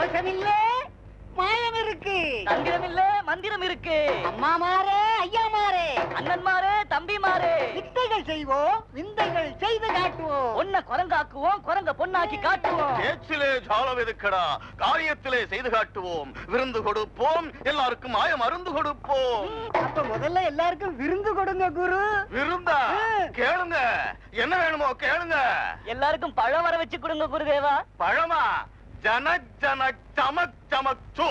தோஷமில்லே மாயம் இருக்கு தந்திரம் இல்ல மந்திரம் இருக்கு அம்மா மாறே ஐயா மாறே அண்ணன்மாரு தம்பிமாரு வித்தைகள் செய்வோம் விந்தைகள் செய்து காட்டுவோம் ஒன்ன குரங்காக்குவோம் குரங்க பொண்ணாக்கி காட்டுவோம் பேச்சிலே ஜாலம் எதுக்கடா காரியத்திலே செய்து காட்டுவோம் விருந்து கொடுப்போம் எல்லாருக்கும் மாயம் மருந்து கொடுப்போம் அப்ப முதல்ல எல்லாருக்கும் விருந்து கொடுங்க குரு விருந்தா கேளுங்க என்ன வேணுமோ கேளுங்க எல்லாருக்கும் பழம் வர வச்சு கொடுங்க குருதேவா பழமா ஜன ஜன சமக் சமக் சு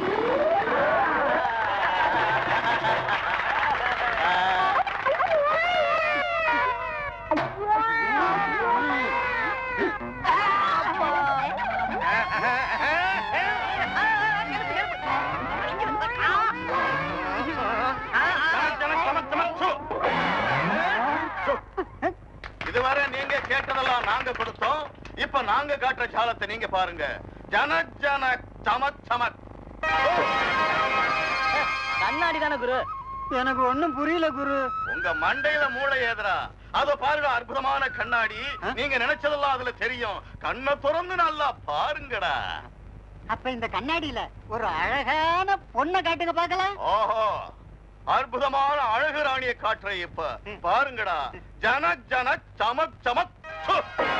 ஜன ஜன சமக் சமக் சு. சு. இதுவரை நீங்க கேட்டதெல்லாம் நாங்க கொடுத்தோம் இப்ப நாங்க காட்டுற ஜாலத்தை நீங்க பாருங்க ஜன ஜன சமக் சமக் கண்ணாடி தானே குரு எனக்கு ஒண்ணும் புரியல குரு உங்க மண்டையில மூளை ஏதுரா அத பாருங்க அற்புதமான கண்ணாடி நீங்க நினைச்சதெல்லாம் அதுல தெரியும் கண்ணை திறந்து நல்லா பாருங்கடா அப்ப இந்த கண்ணாடியில ஒரு அழகான பொண்ணை காட்டுங்க பார்க்கலாம் ஓஹோ அற்புதமான அழகு ராணிய காட்டுற இப்ப பாருங்கடா ஜன ஜன சமக் சமக் சு.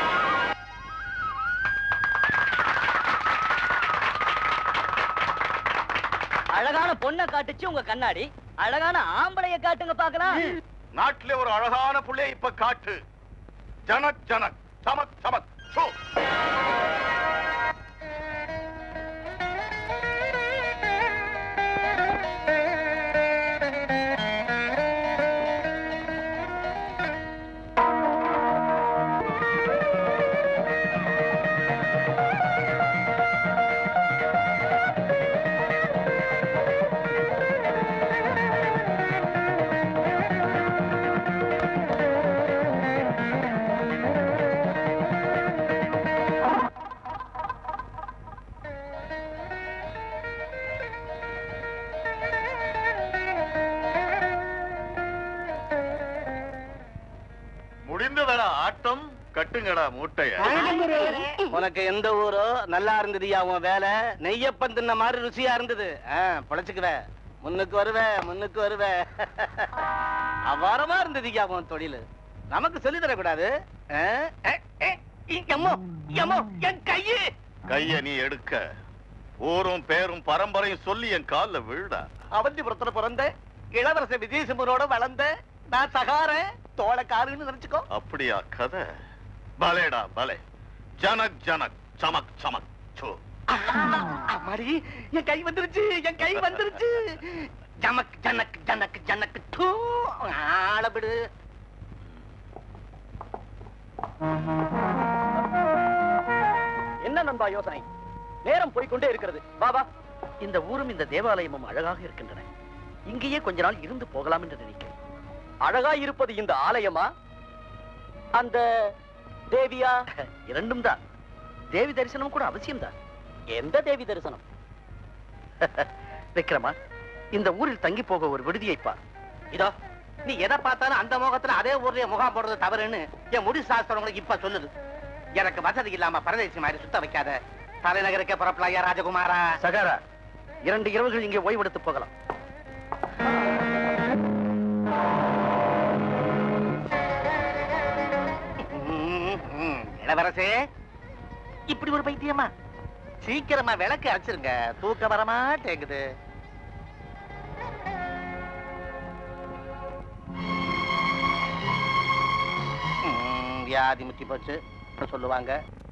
அழகான பொண்ணை காட்டுச்சு உங்க கண்ணாடி அழகான ஆம்பளைய காட்டுங்க பாக்கலாம் நாட்டிலே ஒரு அழகான புள்ளைய இப்ப காட்டு ஜனக் ஜனக் சமக் சமக் சு. முடிந்ததடா ஆட்டம் கட்டுங்கடா மூட்டைய உனக்கு எந்த ஊரோ நல்லா இருந்ததுயா உன் வேலை நெய்யப்பன் தின்ன மாதிரி ருசியா இருந்தது ஆ, பொழைச்சுக்குவ முன்னுக்கு வருவ முன்னுக்கு வருவ அபாரமா இருந்ததுயா உன் தொழில் நமக்கு சொல்லி தரக்கூடாது ஆ? ஏ, ஏ, இ, எம்மோ, எம்மோ, என் கையு கைய நீ எடுக்க ஊரும் பேரும் பரம்பரையும் சொல்லி என் கால்ல விழுடா அவந்திபுரத்துல பிறந்த இளவரச விஜயசிம்மனோட வளர்ந்த நான் சகாரன் தோளக்காருன்னு நினைச்சுக்கோ அப்படியா கதை பலேடா பலே ஜனக் ஜனக் சமக் சமக் சு. அம்மாடி என் கை வந்துருச்சு என் கை வந்துருச்சு ஜமக் ஜனக் ஜனக் ஜனக் டூ ஆள விடு என்ன நண்பா யோசனை நேரம் போய்க்கொண்டே இருக்கிறது பாபா இந்த ஊரும் இந்த தேவாலயமும் அழகாக இருக்கின்றன இங்கேயே கொஞ்ச நாள் இருந்து போகலாம் என்று நினைக்கிறேன் அழகா இருப்பது இந்த ஆலயமா அந்த தேவியா இரண்டும் தான் தேவி தரிசனம் கூட அவசியம்தான் எந்த தேவி தரிசனம் விக்ரமா இந்த ஊரில் தங்கி போக ஒரு விடுதியை பார் இதோ நீ எதை பார்த்தாலும் அந்த முகத்துல அதே ஊர்லயே முகாம் போடுறது தவறுன்னு என் முடி சாஸ்திரங்களுக்கு இப்ப சொல்லுது எனக்கு வசதி இல்லாம பரதேசி மாதிரி சுத்த வைக்காத தலைநகருக்கே புறப்பலாயா ராஜகுமாரா சகாரா இரண்டு இரவுகள் இங்கே ஓய்வெடுத்து போகலாம் ம், ம். இளவரசே இப்படி ஒரு பைத்தியமா சீக்கிரமா விளக்கு அடிச்சிருங்க தூக்க வர மாட்டேங்குது ம், வியாதி முத்தி போச்சு சொல்லுவாங்க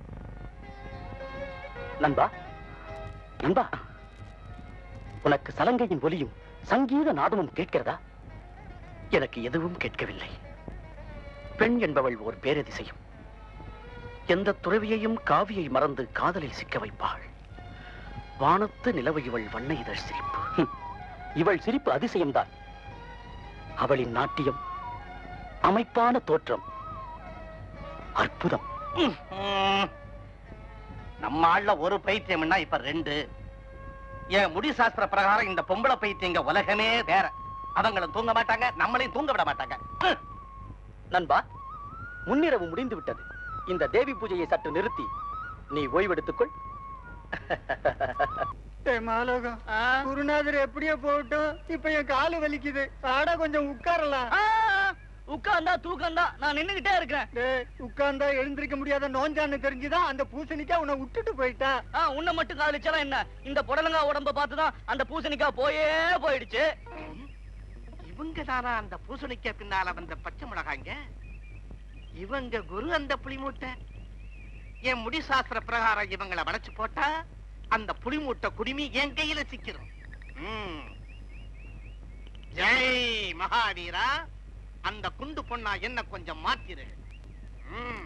நண்பா நண்பா உனக்கு சலங்கையின் ஒலியும் சங்கீத நாதமும் கேட்கிறதா எனக்கு எதுவும் கேட்கவில்லை பெண் என்பவள் ஒரு பேரதிசயம் எந்த துறவியையும் காவியை மறந்து காதலில் சிக்க வைப்பாள் வானத்து நிலவு இவள் வண்ண இதழ் சிரிப்பு ஹம், இவள் சிரிப்பு அதிசயம்தான் அவளின் நாட்டியம் அமைப்பான தோற்றம் அற்புதம் ம். நம்ம ஆள்ல ஒரு பைத்தியம்னா இப்ப ரெண்டு என் முடி சாஸ்திர பிரகாரம் இந்த பொம்பளை பைத்தியங்க உலகமே வேற அவங்களும் தூங்க மாட்டாங்க நம்மளையும் தூங்க விட மாட்டாங்க ம். நண்பா முன்னிரவு முடிந்து விட்டது இந்த தேவி பூஜையை சற்று நிறுத்தி நீ ஓய்வெடுத்துக்கொள் டேய் மாலோகம் குருநாதர் எப்படியோ போகட்டும் இப்ப என் காலு வலிக்குது ஆடா கொஞ்சம் உட்காரலாம் உட்கார்ந்தா தூக்கம்தா நான் நின்னுகிட்டே இருக்கிறேன் டேய் உட்கார்ந்தா எழுந்திருக்க முடியாத நோஞ்சான்னு தெரிஞ்சுதான் அந்த பூசணிக்கா உன்னை விட்டுட்டு போயிட்டா ஆ, உன்னை மட்டும் காதலிச்சாலும் என்ன இந்த புடலங்கா உடம்ப பார்த்துதான் அந்த பூசணிக்காய் போயே போயிடுச்சு இவங்க தானா அந்த பூசணிக்க பின்னால வந்த பச்சை மிளகாய்ங்க இவங்க குரு அந்த புளிமூட்டை என் முடி சாஸ்திர பிரகாரம் இவங்களை வளைச்சு போட்டா அந்த புளிமூட்டை குடுமி என் கையில சிக்கிறோம் ம். ஜெய் மகாவீரா அந்த குண்டு பொண்ணா என்ன கொஞ்சம் மாத்திரு ம்.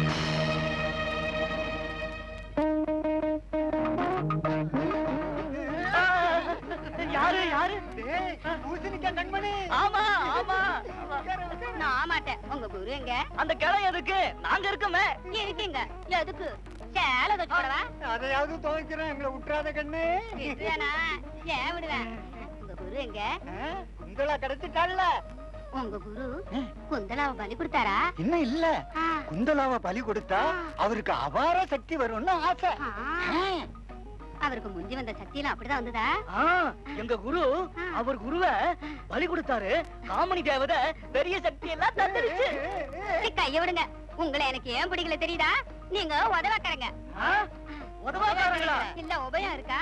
யாரு யாரு டேய் பூசணிக்கா கண்மணி ஆமா ஆமா நான் ஆமாட்டேன் உங்க குரு எங்க அந்த கிளை எதுக்கு நாங்க இருக்கோமே இருக்கீங்க எதுக்கு சேலை தச்சு போடவா அதையாவது துவைக்கிறேன் எங்களை விட்டுறாத கண்ணு விட்டுவேனா ஏன் விடுவேன் உங்க குரு எங்க ஆ, குந்தலா கிடைச்சிட்டாள்ல உங்க குரு குந்தலாவை பலி கொடுத்தாரா இன்னும் இல்ல ஆ. குந்தலாவை பலி கொடுத்தா அவருக்கு அபார சக்தி வரும்னு ஆசை ஆ. அவருக்கு முந்தி வந்த சக்தியெல்லாம் அப்படிதான் வந்ததா ஆ, எங்க குரு அவர் குருவ பலி கொடுத்தாரு காமணி தேவதை பெரிய சக்தி எல்லாம் தந்துருச்சு சரி, கைய விடுங்க உங்களை எனக்கு ஏன் பிடிக்கல தெரியுதா நீங்க உதவாக்கறங்க ஆ, உதவாக்காரங்களா இல்ல உபயம் இருக்கா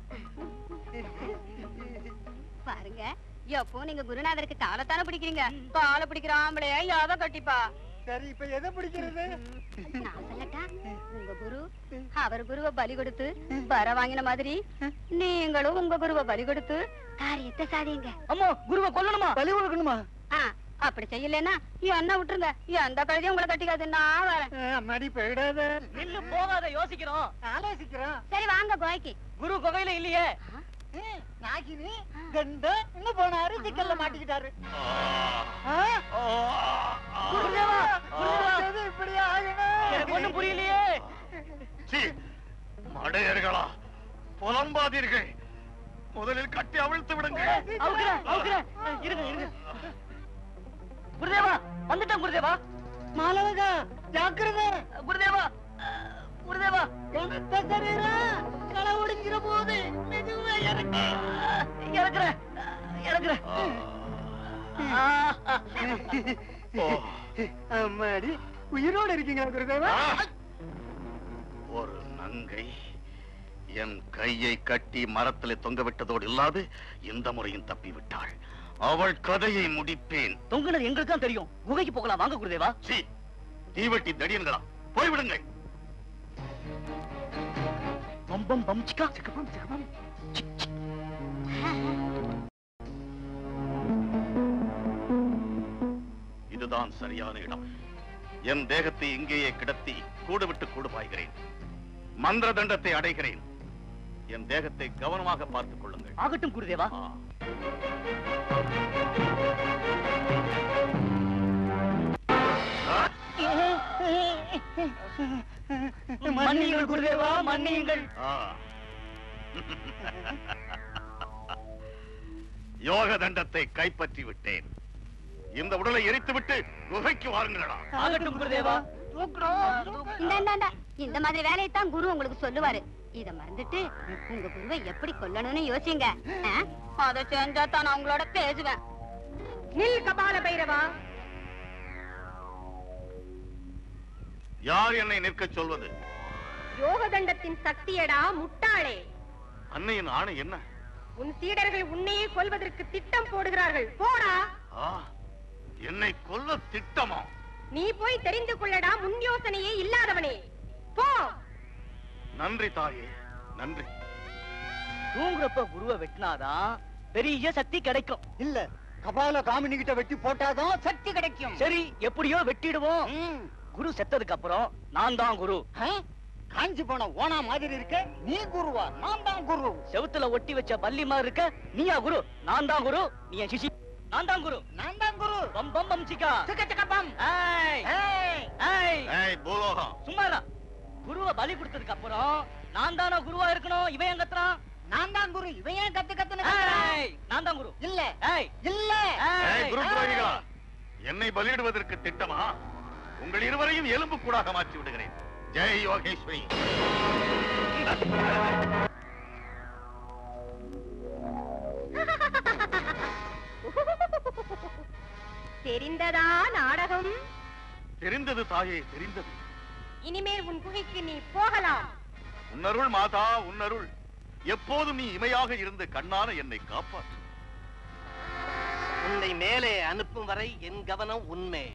பாருங்க எப்போ நீங்க குருநாதருக்கு காலத்தான பிடிக்கிறீங்க காலை பிடிக்கிற ஆம்பளையா யாத கட்டிப்பா சரி இப்ப எதை பிடிக்கிறது நான் சொல்லட்டா உங்க குரு அவர் குருவை பலி கொடுத்து வர வாங்கின மாதிரி நீங்களும் உங்க குருவை பலி கொடுத்து காரியத்தை சாதிங்க அம்மா குருவை கொல்லணுமா பலி கொடுக்கணுமா ஆ, அப்படி செய்யலன்னா என்ன விட்டுருங்க எந்த கழுதையும் உங்களை கட்டிக்காது நான் வரேன் ஆ, அம்மாடி போயிடாத நில்லு போகாத யோசிக்கிறோம் ஆலோசிக்கிறோம் சரி வாங்க கோய்க்கு குரு குகையில இல்லையே நாகினி கண்ட இன்னும் போனாரு சிக்கல்ல மாட்டிக்கிட்டாரு ஆ? குருதேவா, குருதேவா. இது இப்படி ஆகணும். எனக்கு ஒண்ணும் புரியலையே சீ, மடையர்களா புலம்பாதீர்கள் முதலில் கட்டி அவிழ்த்து விடுங்கள் அவுக்குறேன், அவுக்குறேன். இருங்க இருங்க குருதேவா வந்துட்டேன் குருதேவா மாலவகா ஜாக்கிரதை குருதேவா குருதேவா கனத்த சரீரம் களை ஒடிஞ்சிர போது மெதுவா இறக்கு. இறக்குறேன் இறக்குறேன் ஓ. அம்மாடி உயிரோட இருக்கீங்களா குருதேவா ஆ! ஒரு நங்கை என் கையை கட்டி மரத்திலே தொங்க விட்டதோடு இல்லாது இந்த முறையும் தப்பி விட்டாள் அவள் கதையை முடிப்பேன் தொங்குனது எங்களுக்கு தான் தெரியும் குகைக்கு போகலாம் வாங்க குருதேவா சீ தீவெட்டி தடியன்களா போய்விடுங்கள் பம்பம் பம் சிக்கா சிக்கப்பம் சிக்கப்பம் இதுதான் சரியான இடம் என் தேகத்தை இங்கேயே கிடத்தி கூடு விட்டு கூடு பாய்கிறேன் மந்திர தண்டத்தை அடைகிறேன் என் தேகத்தை கவனமாக பார்த்துக் கொள்ளுங்கள் ஆகட்டும் குருதேவா ஆ. ஆ! மன்னியுங்கள் குருதேவா மன்னியுங்கள் ஆ. யோக தண்டத்தை கைப்பற்றி விட்டேன் இந்த உடலை எரித்துவிட்டு குகைக்கு வாருங்களடா ஆகட்டும் குருதேவா இந்த இந்த, இந்த இந்த மாதிரி வேலையை தான் குரு உங்களுக்கு சொல்லுவாரு இத மறந்துட்டு உங்க குருவை எப்படி கொல்லணும்னு யோசிங்க ஆ? அத செஞ்சா தான் நான் உங்களோட பேசுவேன் நில் கபால பைரவா யார் என்னை நிற்கச் சொல்வது யோகதண்டத்தின் சக்தியடா முட்டாளே அன்னையின் ஆணை என்ன உன் சீடர்கள் உன்னையே கொல்வதற்கு திட்டம் போடுகிறார்கள் போடா ஆ, என்னை கொல்ல திட்டமா நீ போய் தெரிந்து கொள்ளடா முன் யோசனையே இல்லாதவனே போ நன்றி தாயே நன்றி தூங்குறப்ப குருவை வெட்டினாதான் பெரிய சக்தி கிடைக்கும் இல்ல கபால காமினி கிட்ட வெட்டி போட்டாதான் சக்தி கிடைக்கும் சரி எப்படியோ வெட்டிடுவோம் ம். குரு செத்ததுக்கு அப்புறம் நான் தான் குரு ஆ? காஞ்சி போன ஓனா மாதிரி இருக்க நீ குருவா நான் தான் குரு செவுத்துல ஒட்டி வச்ச பல்லி மாதிரி இருக்க நீயா குரு நான் தான் குரு நீ என் சிஷி நான் தான் குரு நான் தான் குரு பம் பம் பம் சிக்கா சிக்க சிக்க பம் ஏய் ஏய். ஏய் ஏய் பூலோகம் சும்மா இரு. குருவை பலி கொடுத்ததுக்கு அப்புறம் நான் தானே குருவா இருக்கணும் இவன் ஏன் கத்துறான் நான் தான் குரு இவன் ஏன் கத்து கத்துன்னு கத்துறான்? ஏய் நான் தான் குரு இல்ல ஏய் இல்ல ஏய் ஏய் குரு துரோகிகளா என்னை பலியிடுவதற்கு திட்டமா உங்கள் இருவரையும் எலும்பு கூடாக மாற்றி விடுகிறேன் ஜெய் யோகேஸ்வரி தெரிந்ததா நாடகம் தெரிந்தது தாயே தெரிந்தது இனிமேல் உன் குகைக்கு நீ போகலாம் உன்னருள் மாதா உன்னருள் எப்போதும் நீ இமையாக இருந்து கண்ணான என்னை காப்பாற்று உன்னை மேலே அனுப்பும் வரை என் கவனம் உன்மே